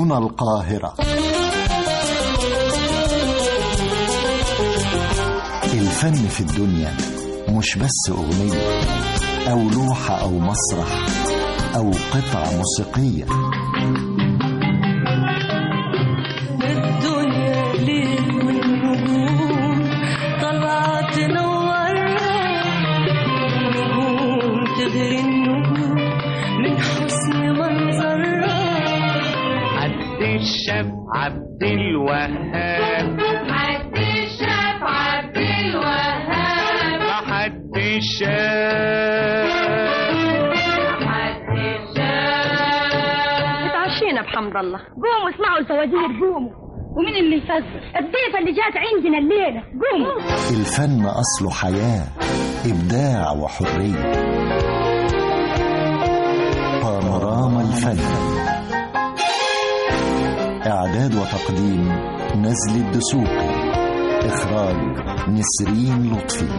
هنا القاهرة الفن في الدنيا مش بس أغنية أو لوحة أو مسرح أو قطعة موسيقية الدنيا ليل والنجوم طلعت تنورها نجوم تغري النجوم من حسن منظرها عبد الشاب عبد الوهاب عبد الشاف عبد الوهاب حد الشاب عبد الشاف اتعشينا بحمد الله قوموا اسمعوا الفوازير قوموا ومين اللي يفزر الضيفة اللي جات عندنا الليلة قوموا الفن أصله حياة إبداع وحرية بانوراما الفن إعداد وتقديم نزل الدسوقي إخراج نسرين لطفي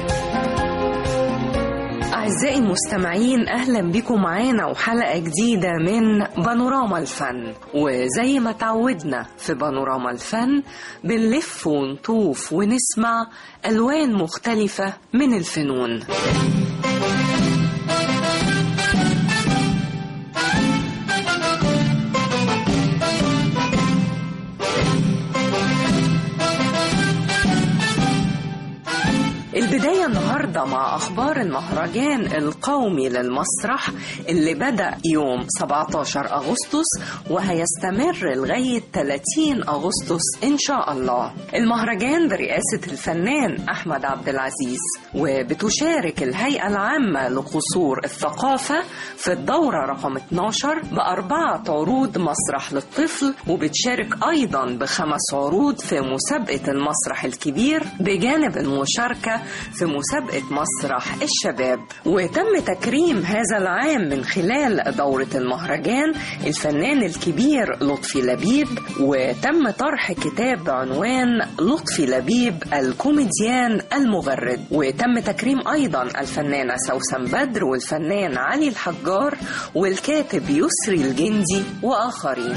أعزائي المستمعين أهلا بكم معانا وحلقة جديدة من بانوراما الفن وزي ما تعودنا في بانوراما الفن بنلف ونطوف ونسمع ألوان مختلفة من الفنون البداية النهاردة مع أخبار المهرجان القومي للمسرح اللي بدأ يوم 17 أغسطس وهيستمر لغاية 30 أغسطس إن شاء الله المهرجان برئاسة الفنان أحمد عبد العزيز وبتشارك الهيئة العامة لقصور الثقافة في الدورة رقم 12 بأربعة عروض مسرح للطفل وبتشارك أيضا بخمس عروض في مسابقة المسرح الكبير بجانب المشاركة في مسابقة مسرح الشباب وتم تكريم هذا العام من خلال دورة المهرجان الفنان الكبير لطفي لبيب وتم طرح كتاب بعنوان لطفي لبيب الكوميديان المغرد وتم تكريم أيضا الفنانة سوسن بدر والفنان علي الحجار والكاتب يسري الجندي وآخرين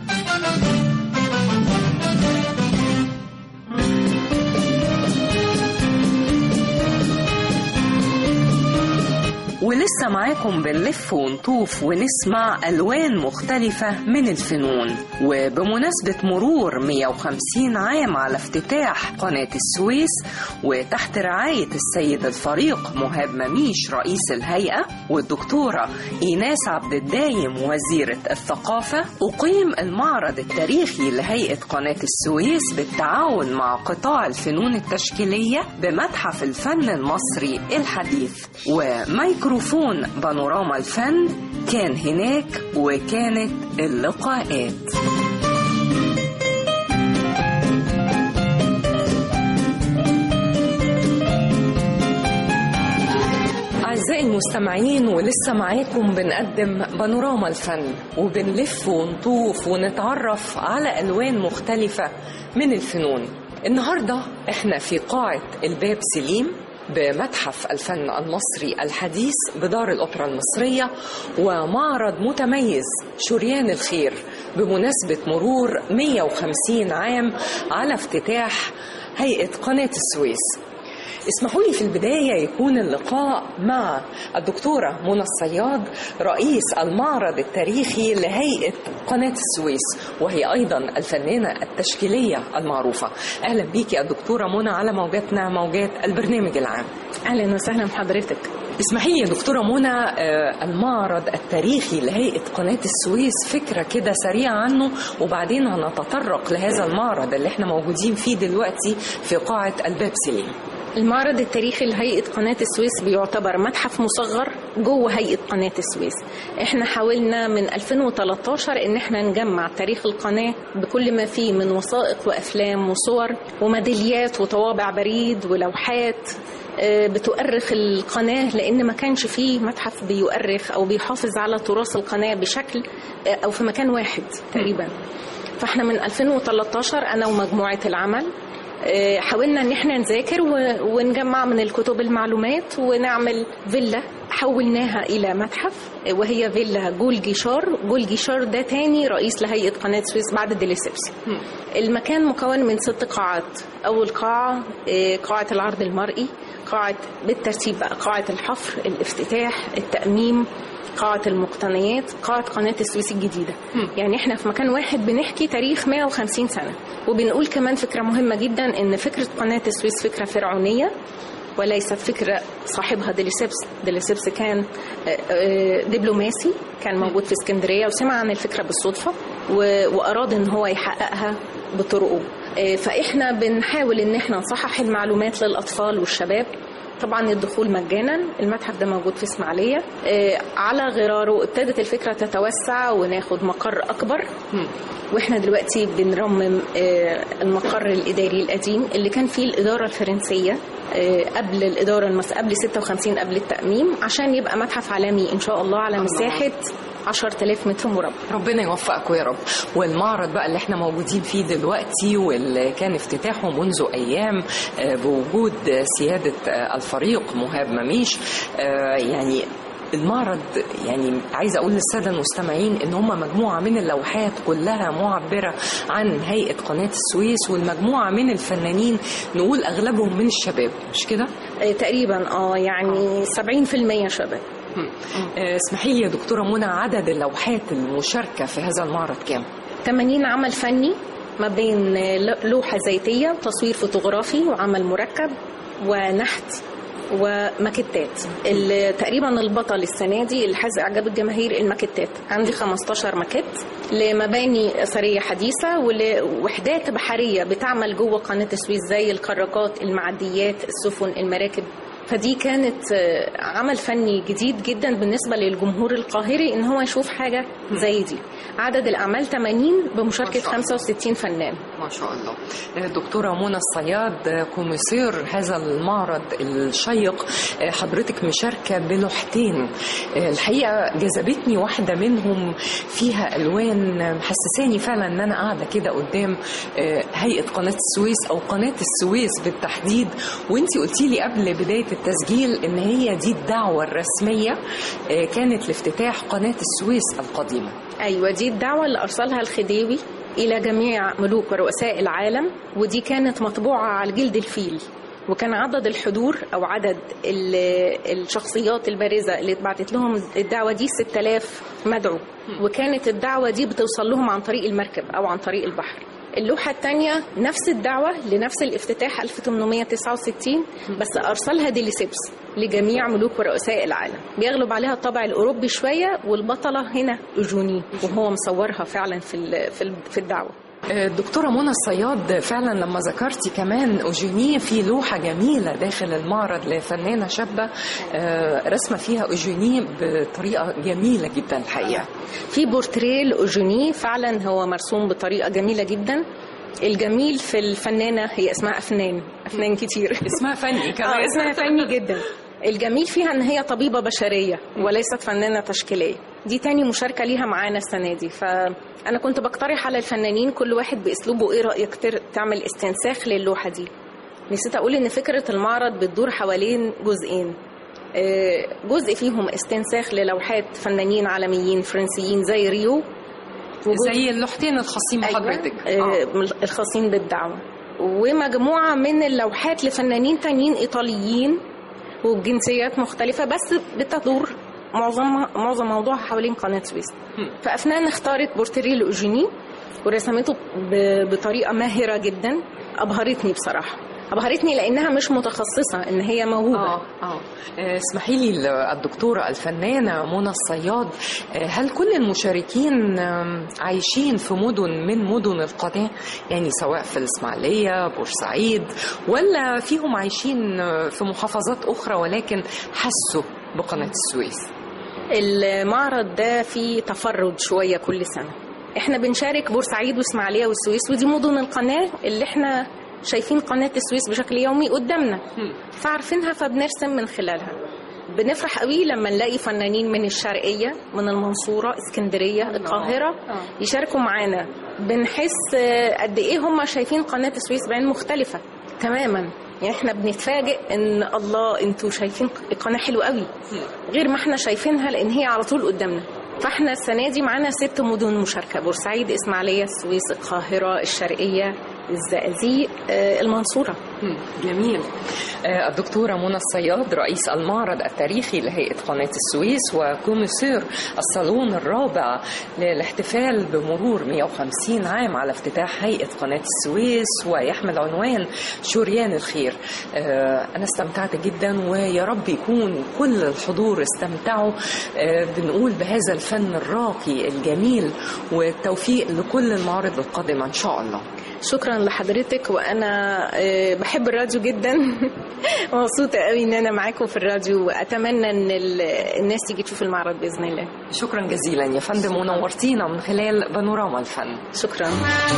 ولسه معاكم بنلف ونطوف ونسمع ألوان مختلفة من الفنون وبمناسبة مرور 150 عام على افتتاح قناة السويس وتحت رعاية السيد الفريق مهاب مميش رئيس الهيئة والدكتورة إيناس عبد الدايم وزيرة الثقافة أقيم المعرض التاريخي لهيئة قناة السويس بالتعاون مع قطاع الفنون التشكيلية بمتحف الفن المصري الحديث وميكروفون بانوراما الفن كان هناك وكانت اللقاءات أعزائي المستمعين ولسه معاكم بنقدم بانوراما الفن وبنلف ونطوف ونتعرف على ألوان مختلفة من الفنون النهاردة احنا في قاعة الباب سليم بمتحف الفن المصري الحديث بدار الأوبرا المصرية ومعرض متميز شريان الخير بمناسبة مرور 150 عام على افتتاح هيئة قناة السويس اسمحوا لي في البداية يكون اللقاء مع الدكتورة منى الصياد رئيس المعرض التاريخي لهيئة قناة السويس وهي أيضا الفنانة التشكيلية المعروفة أهلا بيك يا دكتورة منى على موجاتنا موجات البرنامج العام اهلا وسهلا بحضرتك اسمحي لي يا دكتورة منى آه، المعرض التاريخي لهيئة قناة السويس فكرة كده سريعة عنه وبعدين هنتطرق لهذا المعرض اللي احنا موجودين فيه دلوقتي في قاعة الباب سليم المعرض التاريخي لهيئة قناة السويس بيعتبر متحف مصغر جوه هيئة قناة السويس احنا حاولنا من 2013 ان احنا نجمع تاريخ القناة بكل ما فيه من وثائق وافلام وصور وميداليات وطوابع بريد ولوحات آه، بتؤرخ القناة لأن ما كانش فيه متحف بيؤرخ أو بيحافظ على تراث القناة بشكل آه، أو في مكان واحد تقريبا فاحنا من 2013 أنا ومجموعة العمل آه، حاولنا ان احنا نذاكر و- ونجمع من الكتب المعلومات ونعمل فيلا حولناها إلى متحف وهي فيلا جول جيشار جول جيشار ده تاني رئيس لهيئة قناة السويس بعد ديليسيبس المكان مكون من ست قاعات أول قاعة آه، قاعة العرض المرئي قاعة بالترتيب بقى قاعة الحفر الافتتاح التأميم قاعة المقتنيات قاعة قناة السويس الجديدة يعني احنا في مكان واحد بنحكي تاريخ 150 سنة وبنقول كمان فكرة مهمة جدا ان فكرة قناة السويس فكرة فرعونية وليست فكرة صاحبها ديليسيبس ديليسيبس كان آه، آه، دبلوماسي كان موجود في اسكندرية وسمع عن الفكرة بالصدفة و- وأراد ان هو يحققها بطرقه آه، فاحنا بنحاول ان احنا نصحح المعلومات للأطفال والشباب طبعا الدخول مجانا المتحف ده موجود في اسماعيليه آه، على غراره ابتدت الفكره تتوسع وناخد مقر اكبر واحنا دلوقتي بنرمم آه، المقر الاداري القديم اللي كان فيه الاداره الفرنسيه آه، قبل الاداره المس... قبل 56 قبل التاميم عشان يبقى متحف عالمي ان شاء الله على مساحه 10000 متر مربع ربنا يوفقكم يا رب والمعرض بقى اللي احنا موجودين فيه دلوقتي واللي كان افتتاحه منذ ايام آه، بوجود سياده آه، الفريق مهاب مميش آه، يعني المعرض يعني عايزه اقول للساده المستمعين ان هم مجموعه من اللوحات كلها معبره عن هيئه قناه السويس والمجموعه من الفنانين نقول اغلبهم من الشباب مش كده؟ آه، تقريبا اه يعني 70% شباب آه، اسمحي لي يا دكتوره منى عدد اللوحات المشاركه في هذا المعرض كام؟ 80 عمل فني ما بين لوحة زيتية وتصوير فوتوغرافي وعمل مركب ونحت وماكيتات ال- تقريبا البطل السنة دي اللي حاز إعجاب الجماهير الماكيتات عندي 15 ماكيت لمباني أثرية حديثة ولوحدات بحرية بتعمل جوه قناة السويس زي الكراكات المعديات السفن المراكب فدي كانت آه، عمل فني جديد جدا بالنسبة للجمهور القاهري ان هو يشوف حاجة زي دي عدد الأعمال 80 بمشاركة ما شاء الله. 65 فنان ما شاء الله دكتورة منى الصياد كوميسير هذا المعرض الشيق حضرتك مشاركة بلوحتين الحقيقة جذبتني واحدة منهم فيها ألوان محسساني فعلا أن أنا قاعدة كده قدام هيئة قناة السويس أو قناة السويس بالتحديد وانتي قلتي لي قبل بداية التسجيل أن هي دي الدعوة الرسمية كانت لافتتاح قناة السويس القديمة أيوة دي الدعوة اللي أرسلها الخديوي إلى جميع ملوك ورؤساء العالم ودي كانت مطبوعة على جلد الفيل وكان عدد الحضور أو عدد ال- الشخصيات البارزة اللي اتبعتت لهم الدعوة دي 6000 مدعو وكانت الدعوة دي بتوصل لهم عن طريق المركب أو عن طريق البحر اللوحة الثانية نفس الدعوة لنفس الافتتاح 1869 بس أرسلها ديليسيبس لجميع ملوك ورؤساء العالم بيغلب عليها الطابع الأوروبي شوية والبطلة هنا أجوني وهو مصورها فعلا في ال- في ال- في الدعوة الدكتورة منى الصياد فعلا لما ذكرتي كمان أوجيني في لوحة جميلة داخل المعرض لفنانة شابة آه، رسمة فيها أوجيني بطريقة جميلة جدا الحقيقة في بورتريه لأوجوني فعلا هو مرسوم بطريقة جميلة جدا الجميل في الفنانة هي اسمها أفنان أفنان كتير اسمها فني اه كمان اسمها فني جدا الجميل فيها ان هي طبيبه بشريه وليست فنانه تشكيليه دي تاني مشاركه ليها معانا السنه دي فانا كنت بقترح على الفنانين كل واحد باسلوبه ايه رايك تر- تعمل استنساخ للوحه دي نسيت اقول ان فكره المعرض بتدور حوالين جزئين آه، جزء فيهم استنساخ للوحات فنانين عالميين فرنسيين زي ريو وجزء- زي اللوحتين الخاصين بحضرتك أيوة. آه. آه، الخاصين بالدعوة ومجموعة من اللوحات لفنانين تانيين إيطاليين وبجنسيات مختلفة بس بتدور معظم معظم موضوعها حوالين قناة سويس فأفنان اختارت بورتريه لأوجيني ورسمته ب- بطريقة ماهرة جدا أبهرتني بصراحة أبهرتني لأنها مش متخصصة إن هي موهوبة اه اه آه، اسمحي لي الدكتورة الفنانة منى الصياد آه، هل كل المشاركين آم، عايشين في مدن من مدن القناة يعني سواء في الإسماعيلية بورسعيد ولا فيهم عايشين آه، في محافظات أخرى ولكن حسوا بقناة السويس المعرض ده فيه تفرد شوية كل سنة احنا بنشارك بورسعيد واسماعيلية والسويس ودي مدن القناة اللي احنا شايفين قناة السويس بشكل يومي قدامنا فعارفينها فبنرسم من خلالها بنفرح قوي لما نلاقي فنانين من الشرقية من المنصورة اسكندرية القاهرة يشاركوا معانا بنحس آه، قد ايه هم شايفين قناة السويس بعين مختلفة تماما يعني احنا بنتفاجئ ان الله انتوا شايفين القناه حلوه قوي غير ما احنا شايفينها لان هي على طول قدامنا فاحنا السنه دي معانا ست مدن مشاركه بورسعيد اسماعيليه السويس القاهره الشرقيه الزقازيق آه، المنصوره مم، جميل آه، الدكتورة منى الصياد رئيس المعرض التاريخي لهيئة قناة السويس وكوميسير الصالون الرابع للاحتفال بمرور 150 عام على افتتاح هيئة قناة السويس ويحمل عنوان شريان الخير آه، أنا استمتعت جدا ويا رب يكون كل الحضور استمتعوا آه، بنقول بهذا الفن الراقي الجميل والتوفيق لكل المعارض القادمة إن شاء الله شكرا لحضرتك وانا آه، بحب الراديو جدا مبسوطه قوي ان انا معاكم في الراديو واتمنى ان ال- الناس تيجي تشوف المعرض باذن الله شكرا جزيلا يا فندم ونورتينا من خلال بانوراما الفن شكرا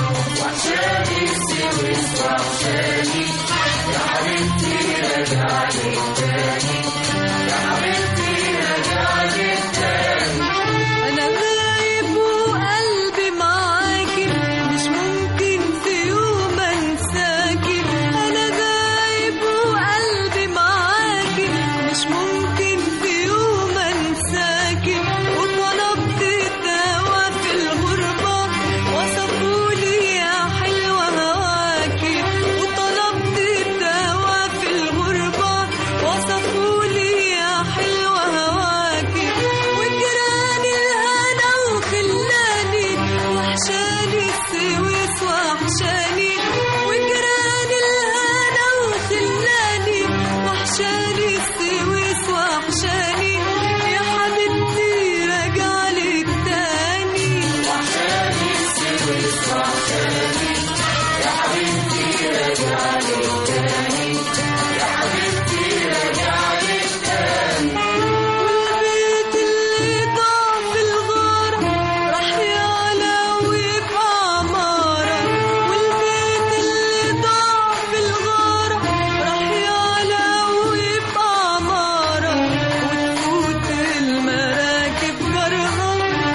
أنا غايب وقلبي معاكي مش ممكن في يوم أنساكي أنا غايب وقلبي معاكي مش ممكن في يوم أنساكي وطلبت الدواء في الغربة وصفولي يا حلوة هواكي وطلبت الدواء في الغربة وصفولي يا حلوة هواكي وجراني الهنا وخلاني وحشاني السويس وحشاني وجراني الهنا وخلاني وحشاني السويس وحشاني يا حبيبتي راجعلك تاني وحشاني السويس وحشاني يا حبيبتي راجعلك تاني يا حبيبتي راجعلك تاني والبيت اللي ضاع في الغارة راح يعلى ويبقى عمارة والبيت اللي ضاع في الغارة راح يعلى ويبقى عمارة وتفوت المراكب جرها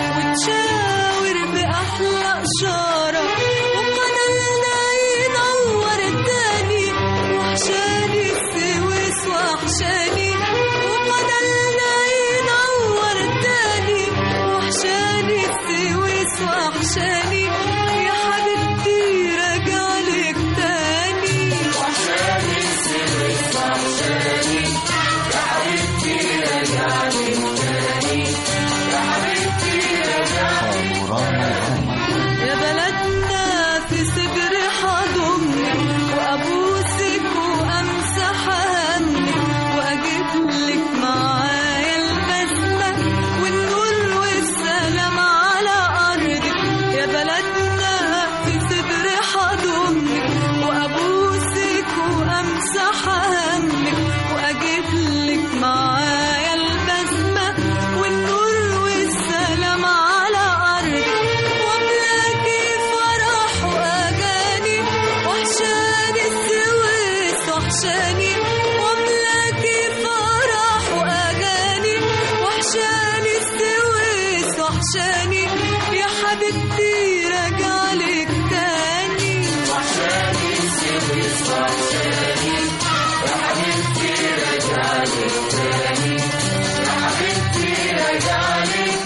وتشاور بأحلى إشارة وقنالنا ينور تاني وحشاني السويس وحشاني وقنالنا ينور تاني وحشاني السويس وحشاني يا حبيبتي راجعلك تاني وحشاني السويس وحشاني يا حبيبتي راجعلك تاني يا حبيبتي راجعلك بانوراما الفن يا بلدنا في صدر حضنك وابوسك وامسح همك واجيب لك معايا البسمه والنور والسلام على ارضك يا بلدنا في صدر حضنك وابوسك وامسح همك واجيب لك معايا البسمه والنور والسلام على ارضك واملاكي فرح واجاني وحشاني السويس وحشاني واملاكي فرح واجاني وحشاني السويس وحشاني يا حبيبتي راجعلك تاني وحشاني السويس وحشاني يا حبيبتي راجعلك تاني يا حبيبتي راجعلك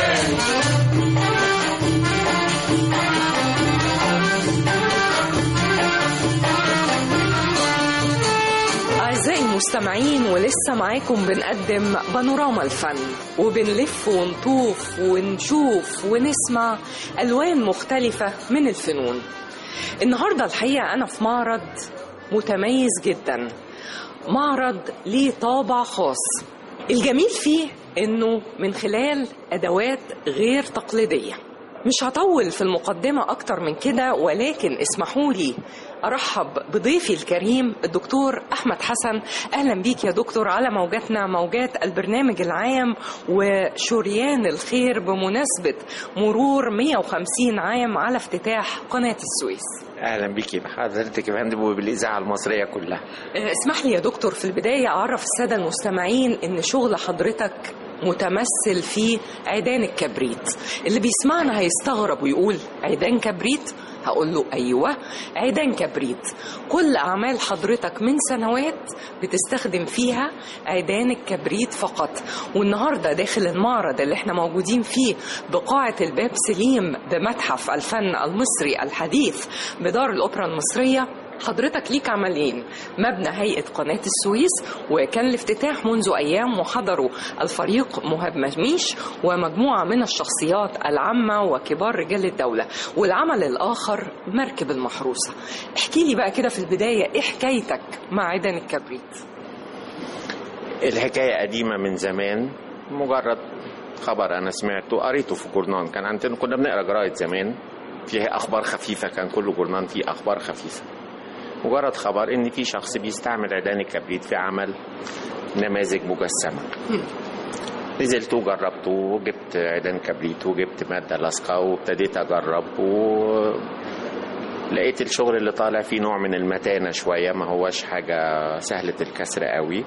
تاني أعزائي المستمعين ولسه معاكم بنقدم بانوراما الفن وبنلف ونطوف ونشوف ونسمع ألوان مختلفة من الفنون النهاردة الحقيقة أنا في معرض متميز جدا معرض ليه طابع خاص الجميل فيه إنه من خلال أدوات غير تقليدية مش هطول في المقدمة أكتر من كده ولكن اسمحوا لي أرحب بضيفي الكريم الدكتور أحمد حسن أهلا بيك يا دكتور على موجاتنا موجات البرنامج العام وشريان الخير بمناسبة مرور 150 عام على افتتاح قناة السويس اهلا بيكي بحضرتك يا فندم وبالاذاعه المصريه كلها آه، اسمح لي يا دكتور في البداية أعرف السادة المستمعين إن شغل حضرتك متمثل في عيدان الكبريت اللي بيسمعنا هيستغرب ويقول عيدان كبريت هقول له ايوه عيدان كبريت كل اعمال حضرتك من سنوات بتستخدم فيها عيدان الكبريت فقط والنهارده داخل المعرض اللي احنا موجودين فيه بقاعه الباب سليم بمتحف الفن المصري الحديث بدار الاوبرا المصريه حضرتك ليك عملين مبنى هيئة قناة السويس وكان الافتتاح منذ أيام وحضروا الفريق مهاب مجميش ومجموعة من الشخصيات العامة وكبار رجال الدولة والعمل الآخر مركب المحروسة احكي لي بقى كده في البداية ايه حكايتك مع عيدان الكبريت الحكاية قديمة من زمان مجرد خبر أنا سمعته قريته في جورنان كان عندنا كنا بنقرا جرايد زمان فيها أخبار خفيفة كان كل جورنان فيه أخبار خفيفة مجرد خبر إن في شخص بيستعمل عيدان الكبريت في عمل نماذج مجسمة نزلت وجربته وجبت عيدان كبريت وجبت مادة لاصقة وابتديت أجرب و لقيت الشغل اللي طالع فيه نوع من المتانة شوية ما هوش حاجة سهلة الكسر قوي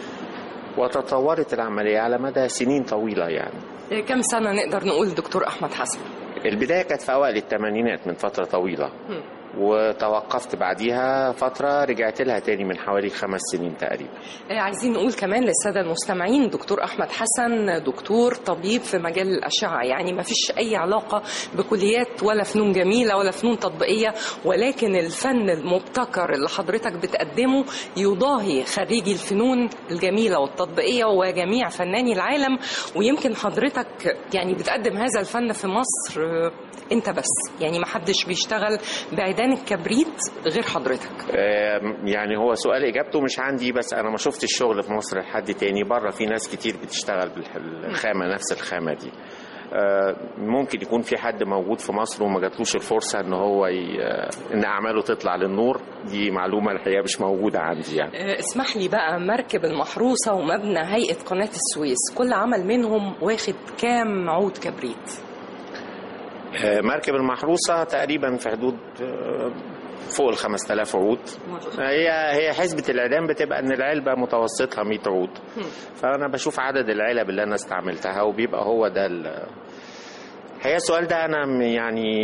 وتطورت العملية على مدى سنين طويلة يعني إيه كم سنة نقدر نقول دكتور أحمد حسن البداية كانت في أوائل الثمانينات من فترة طويلة وتوقفت بعديها فترة رجعت لها تاني من حوالي خمس سنين تقريبا إيه عايزين نقول كمان للسادة المستمعين دكتور أحمد حسن دكتور طبيب في مجال الأشعة يعني ما فيش أي علاقة بكليات ولا فنون جميلة ولا فنون تطبيقية ولكن الفن المبتكر اللي حضرتك بتقدمه يضاهي خريجي الفنون الجميلة والتطبيقية وجميع فناني العالم ويمكن حضرتك يعني بتقدم هذا الفن في مصر آه، انت بس يعني ما حدش بيشتغل بعيدان الكبريت غير حضرتك آم، يعني هو سؤال اجابته مش عندي بس انا ما شفتش الشغل في مصر لحد تاني بره في ناس كتير بتشتغل بالخامه نفس الخامه دي آه، ممكن يكون في حد موجود في مصر وما جاتلوش الفرصه ان هو ي... آه، ان اعماله تطلع للنور دي معلومه الحقيقه مش موجوده عندي يعني آه، اسمح لي بقى مركب المحروسة ومبنى هيئة قناة السويس كل عمل منهم واخد كام عود كبريت آه، مركب المحروسه تقريبا في حدود آه، فوق ال 5000 عود هي هي حسبة الإعدام بتبقى إن العلبة متوسطها 100 عود فأنا بشوف عدد العلب اللي أنا استعملتها وبيبقى هو ده ال- هي السؤال ده أنا م- يعني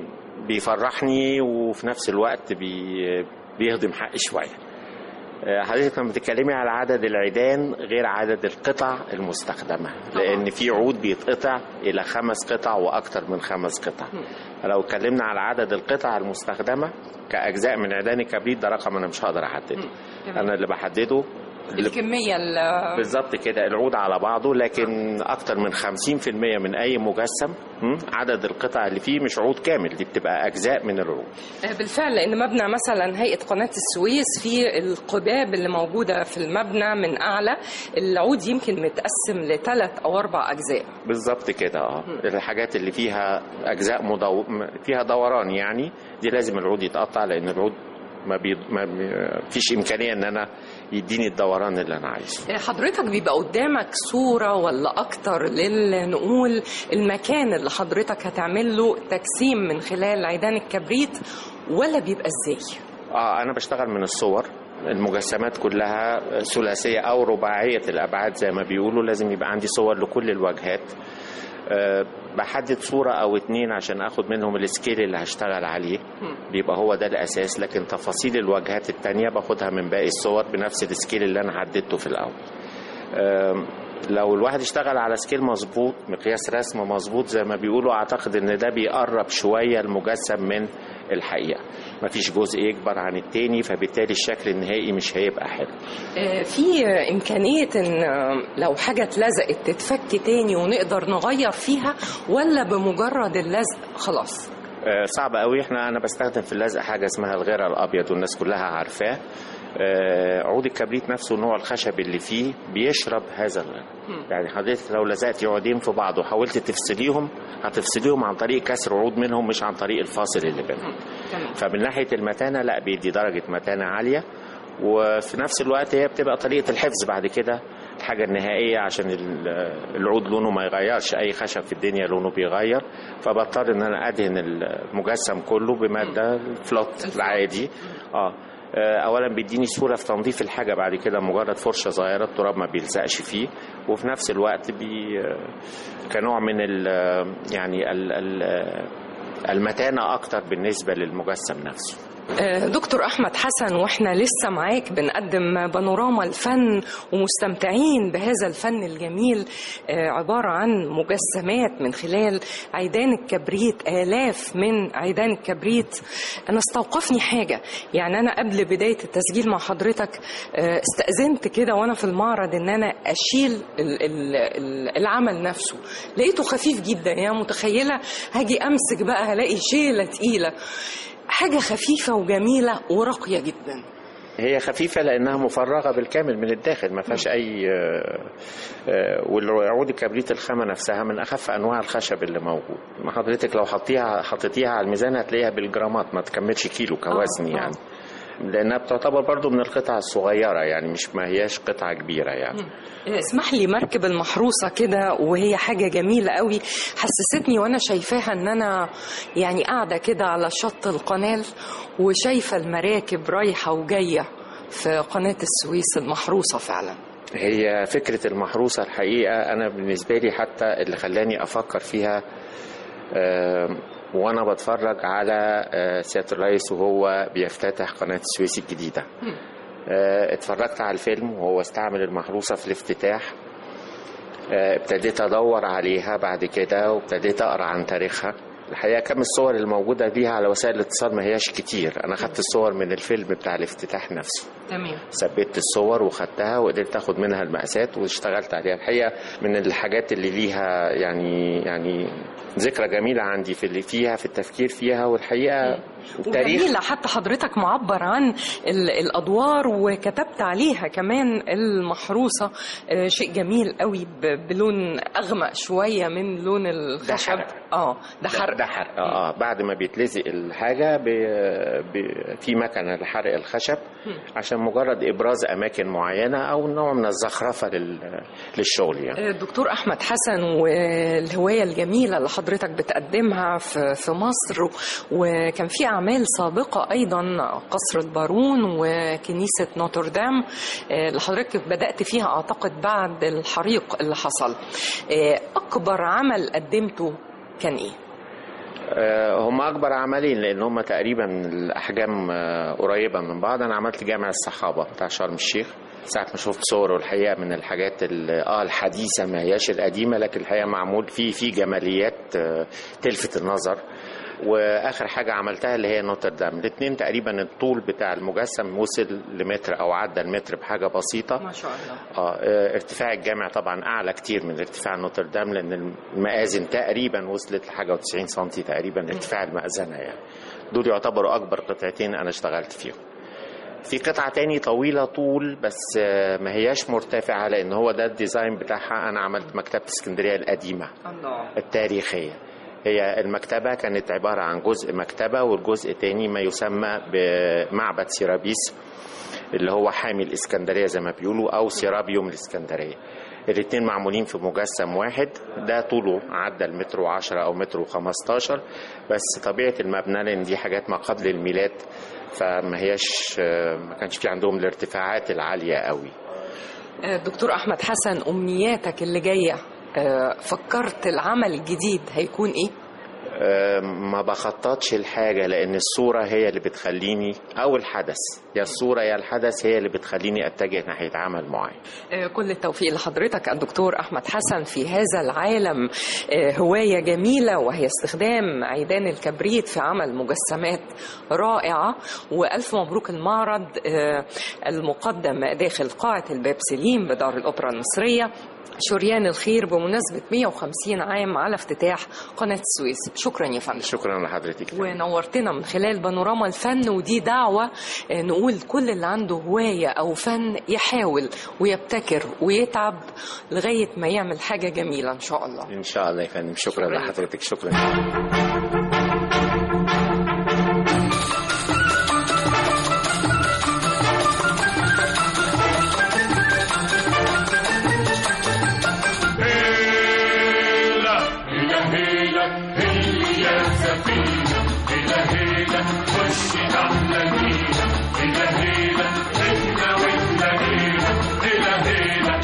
بيفرحني وفي نفس الوقت بي بيهضم حقي شوية آه، حضرتك لما بتتكلمي على عدد العيدان غير عدد القطع المستخدمة لأن في عود بيتقطع إلى خمس قطع وأكثر من خمس قطع لو اتكلمنا على عدد القطع المستخدمة كأجزاء من عيدان الكبريت ده رقم أنا مش هقدر أحدده أنا اللي بحدده اللي الكمية ال- بالظبط كده العود على بعضه لكن اكتر من 50% من اي مجسم م، عدد القطع اللي فيه مش عود كامل دي بتبقى اجزاء من العود آه، بالفعل لان مبنى مثلا هيئه قناه السويس في القباب اللي موجوده في المبنى من اعلى العود يمكن متقسم لثلاث او اربع اجزاء بالظبط كده اه الحاجات اللي فيها اجزاء مدو... م- فيها دوران يعني دي لازم العود يتقطع لان العود ما, بي... ما بي... فيش امكانيه ان انا يديني الدوران اللي انا عايزه آه، حضرتك بيبقى قدامك صوره ولا اكتر لنقول المكان اللي حضرتك هتعمل له تجسيم من خلال عيدان الكبريت ولا بيبقى ازاي اه انا بشتغل من الصور المجسمات كلها ثلاثيه او رباعيه الابعاد زي ما بيقولوا لازم يبقى عندي صور لكل الواجهات أه بحدد صورة أو اتنين عشان أخد منهم السكيل اللي هشتغل عليه بيبقى هو ده الأساس لكن تفاصيل الواجهات التانية باخدها من باقي الصور بنفس السكيل اللي أنا حددته في الأول أم، لو الواحد اشتغل على سكيل مظبوط مقياس رسم مظبوط زي ما بيقولوا اعتقد ان ده بيقرب شويه المجسم من الحقيقه مفيش جزء يكبر عن التاني فبالتالي الشكل النهائي مش هيبقى حلو آه، في إمكانية إن آه، لو حاجة اتلزقت تتفك تاني ونقدر نغير فيها ولا بمجرد اللزق خلاص آه، صعب قوي احنا انا بستخدم في اللزق حاجه اسمها الغيره الابيض والناس كلها عارفاه آه، عود الكبريت نفسه نوع الخشب اللي فيه بيشرب هذا الغير يعني حضرتك لو لزقتي عودين في بعض وحاولت تفصليهم هتفصليهم عن طريق كسر عود منهم مش عن طريق الفاصل اللي بينهم فمن ناحيه المتانه لا بيدي درجه متانه عاليه وفي نفس الوقت هي بتبقى طريقه الحفظ بعد كده الحاجة النهائية عشان ال- العود لونه ما يغيرش أي خشب في الدنيا لونه بيغير فبضطر إن أنا أدهن المجسم كله بمادة فلوت العادي اه آه، اولا بيديني سهوله في تنظيف الحاجه بعد كده مجرد فرشه صغيره التراب ما بيلزقش فيه وفي نفس الوقت بي آه، كنوع من ال يعني ال ال المتانه اكتر بالنسبه للمجسم نفسه آه، دكتور أحمد حسن وإحنا لسه معاك بنقدم بانوراما الفن ومستمتعين بهذا الفن الجميل آه، عبارة عن مجسمات من خلال عيدان الكبريت آلاف من عيدان الكبريت أنا استوقفني حاجة يعني أنا قبل بداية التسجيل مع حضرتك آه، استأذنت كده وأنا في المعرض إن أنا أشيل ال- ال- ال- العمل نفسه لقيته خفيف جدا يعني متخيلة هاجي أمسك بقى هلاقي شيلة تقيلة حاجة خفيفة وجميلة وراقية جدا هي خفيفة لأنها مفرغة بالكامل من الداخل ما فيهاش أي آه، آه، والعود الكبريت الخامة نفسها من أخف أنواع الخشب اللي موجود ما حضرتك لو حطيها حطيتيها على الميزان هتلاقيها بالجرامات ما تكملش كيلو كوزن آه. يعني لأنها بتعتبر برضو من القطع الصغيرة يعني مش ما هياش قطعة كبيرة يعني اسمح لي مركب المحروسة كده وهي حاجة جميلة قوي حسستني وانا شايفاها ان انا يعني قاعدة كده على شط القناة وشايفة المراكب رايحة وجاية في قناة السويس المحروسة فعلا هي فكرة المحروسة الحقيقة أنا بالنسبة لي حتى اللي خلاني أفكر فيها آم، وأنا بتفرج على آه، سيادة الرئيس وهو بيفتتح قناة السويس الجديدة آه، اتفرجت على الفيلم وهو استعمل المحروسة في الافتتاح آه، ابتديت أدور عليها بعد كده وابتديت أقرأ عن تاريخها الحقيقة كم الصور الموجودة بيها على وسائل الاتصال ما هياش كتير أنا خدت الصور من الفيلم بتاع الافتتاح نفسه تمام ثبت الصور وخدتها وقدرت اخد منها المقاسات واشتغلت عليها الحقيقه من الحاجات اللي ليها يعني يعني ذكرى جميله عندي في اللي فيها في التفكير فيها والحقيقه التاريخ وجميلة حتى حضرتك معبر عن ال- الأدوار وكتبت عليها كمان المحروسة آه، شيء جميل قوي ب- بلون أغمق شوية من لون الخشب حرق. اه ده حرق ده حرق اه اه بعد ما بيتلزق الحاجه ب... ب... في مكنه لحرق الخشب عشان مجرد ابراز اماكن معينه او نوع من الزخرفه لل... للشغل يعني دكتور احمد حسن والهوايه الجميله اللي حضرتك بتقدمها في في مصر وكان في اعمال سابقه ايضا قصر البارون وكنيسه نوتردام آه، اللي حضرتك بدات فيها اعتقد بعد الحريق اللي حصل آه، اكبر عمل قدمته كان ايه آه، هم اكبر عملين لان هم تقريبا الاحجام آه، قريبه من بعض انا عملت جامع الصحابه بتاع شرم الشيخ ساعة ما شفت صوره الحقيقة من الحاجات ال- اه الحديثة ما هياش القديمة لكن الحقيقة معمول فيه في جماليات آه، تلفت النظر واخر حاجة عملتها اللي هي نوتردام الاثنين تقريبا الطول بتاع المجسم وصل لمتر او عدى المتر بحاجة بسيطة ما شاء الله اه آه، ارتفاع الجامع طبعا اعلى كتير من ارتفاع نوتردام لان المآذن تقريبا وصلت لحاجه و90 سم تقريبا ارتفاع المأذنه يعني دول يعتبروا اكبر قطعتين انا اشتغلت فيهم في قطعة تاني طويلة طول بس آه، ما هياش مرتفعة لأن هو ده الديزاين بتاعها أنا عملت مكتبة اسكندرية القديمة الله التاريخية هي المكتبة كانت عبارة عن جزء مكتبة والجزء تاني ما يسمى بمعبد سيرابيس اللي هو حامي الإسكندرية زي ما بيقولوا أو سيرابيوم الإسكندرية الاتنين معمولين في مجسم واحد ده طوله عدى المتر وعشرة أو متر وخمستاشر بس طبيعة المبنى لأن دي حاجات ما قبل الميلاد فما هياش ما كانش في عندهم الارتفاعات العالية قوي آه، دكتور احمد حسن امنياتك اللي جايه آه، فكرت العمل الجديد هيكون ايه أه، ما بخططش الحاجة لأن الصورة هي اللي بتخليني أو الحدث يا الصورة يا الحدث هي اللي بتخليني أتجه ناحية عمل معين آه، كل التوفيق لحضرتك الدكتور أحمد حسن في هذا العالم آه، هواية جميلة وهي استخدام عيدان الكبريت في عمل مجسمات رائعة وألف مبروك المعرض آه، المقدم داخل قاعة الباب سليم بدار الأوبرا المصرية شريان الخير بمناسبة 150 عام على افتتاح قناة السويس شكرا يا فندم شكرا لحضرتك ونورتنا من خلال بانوراما الفن ودي دعوة آه، نقول كل اللي عنده هواية أو فن يحاول ويبتكر ويتعب لغاية ما يعمل حاجة جميلة إن شاء الله إن شاء الله يا فندم شكرا شكراً. لحضرتك شكرا هيلا هيلا هيلا هي يا سفينة هيلا هيلا خش أحلى مينا هيلا هيلا احنا وتلاقينا هيلا هيلا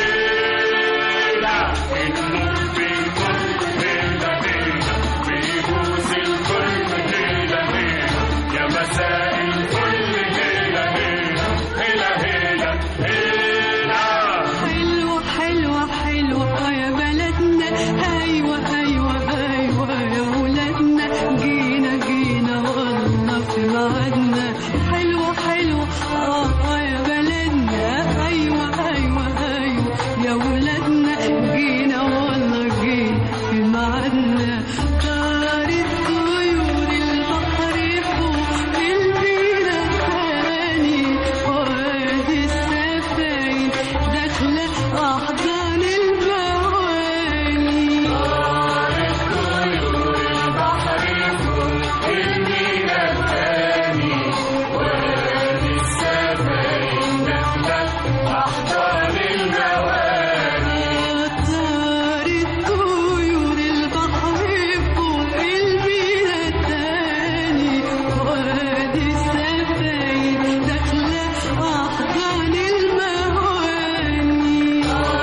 هيلا النور بيكون هيلا هيلا بيبوس الكل هيلا هيلا يا مساء الفل هيلا هيلا هيلا هيلا هيلا حلوة حلوة حلوة يا بلدنا أيوة أيوة أيوة يا ولادنا جينا جينا والله في ميعادنا حلوة حلوة آه يا بلدنا أيوة أيوة أيوة يا ولادنا جينا والله جينا في ميعادنا طارت طيور البحر فوق البينا تاني وادي السفاين داخلة أحضان المواني طارت طيور البحر فوق البينا التاني وادي السفاين داخلة أحضان المواني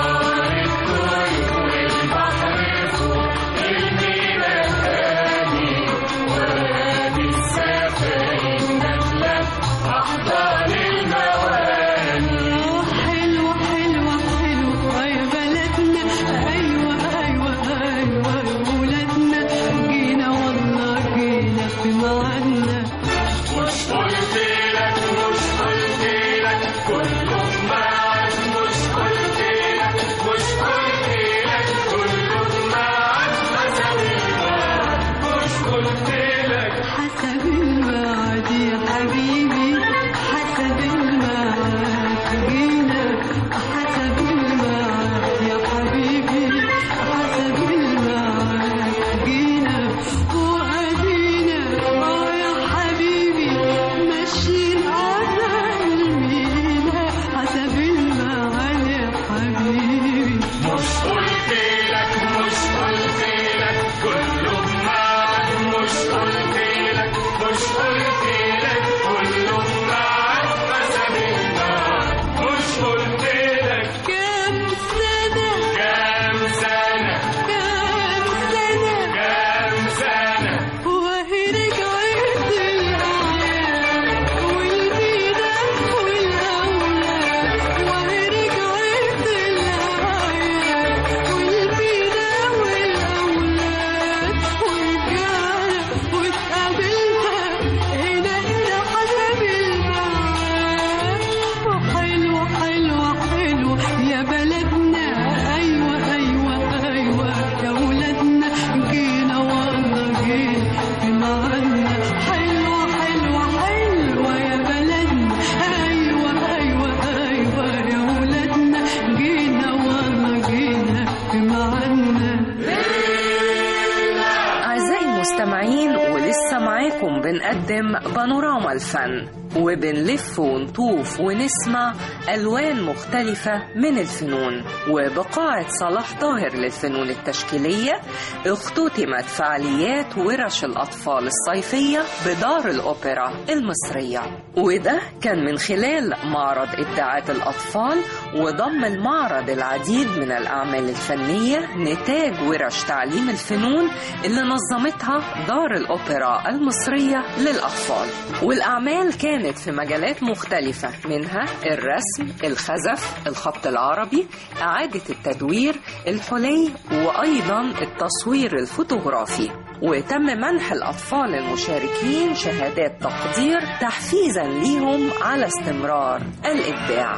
حلوة حلوة حلوة يا بلدنا أيوة أيوة أيوة يا ولادنا جينا والله جينا في ميعادنا مش قلت لك مش قلت لك كله معاك مش قلت لك مش قلت لك كله معاك حسب الميعاد مش قلت لك حسب الميعاد يا حبيبي حسب الميعاد جينا حسب الميعاد يا حبيبي حسب الميعاد جينا وأدينا آه يا حبيبي ماشيين على المينا حسب الميعاد يا حبيبي مش قلت لك مش قلت لك كله معاك مش قلت لك مش قلت لك كله معاك حسب الميعاد مش قلت لك كام سنة كام سنة كام سنة كام سنة وهي رجعت الأعياد والبينا والأولاد وهي رجعت الأعياد والبينا والأولاد ورجعنا واتقابلنا هنا هنا حسب الميعاد حلوة حلوة حلوة يا بلدنا أيوة أيوة أيوة يا ولادنا جينا والله جينا في ميعادنا حلوة حلوة حلوة يا بلدنا أيوة أيوة أيوة يا ولادنا جينا والله جينا في ميعادنا أعزائي المستمعين ولسه معاكم بنقدم بانوراما الفن وبنلف ونطوف ونسمع ألوان مختلفة من الفنون وبقاعة صلاح طاهر للفنون التشكيلية اختتمت فعاليات ورش الأطفال الصيفية بدار الأوبرا المصرية وده كان من خلال معرض إبداعات الأطفال وضم المعرض العديد من الأعمال الفنية نتاج ورش تعليم الفنون اللي نظمتها دار الأوبرا المصرية للأطفال والأعمال كانت في مجالات مختلفة منها الرسم الخزف الخط العربي إعادة التدوير الحلي وأيضا التصوير الفوتوغرافي وتم منح الأطفال المشاركين شهادات تقدير تحفيزا ليهم على استمرار الإبداع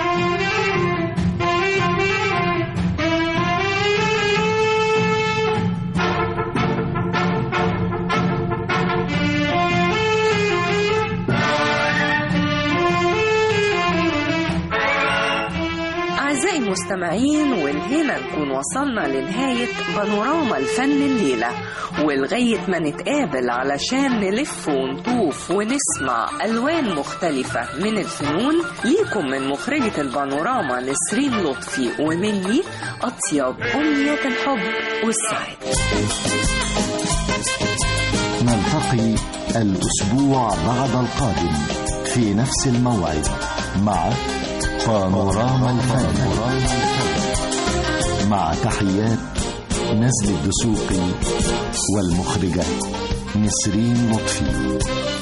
أعزائي المستمعين والهنا نكون وصلنا لنهاية بانوراما الفن الليلة ولغاية ما نتقابل علشان نلف ونطوف ونسمع ألوان مختلفة من الفنون ليكم من مخرجة البانوراما نسرين لطفي ومني أطيب أمنية الحب والسعادة نلتقي الأسبوع بعد القادم في نفس الموعد مع بانوراما الفن مع تحيات نزل الدسوقي والمخرجة نسرين لطفي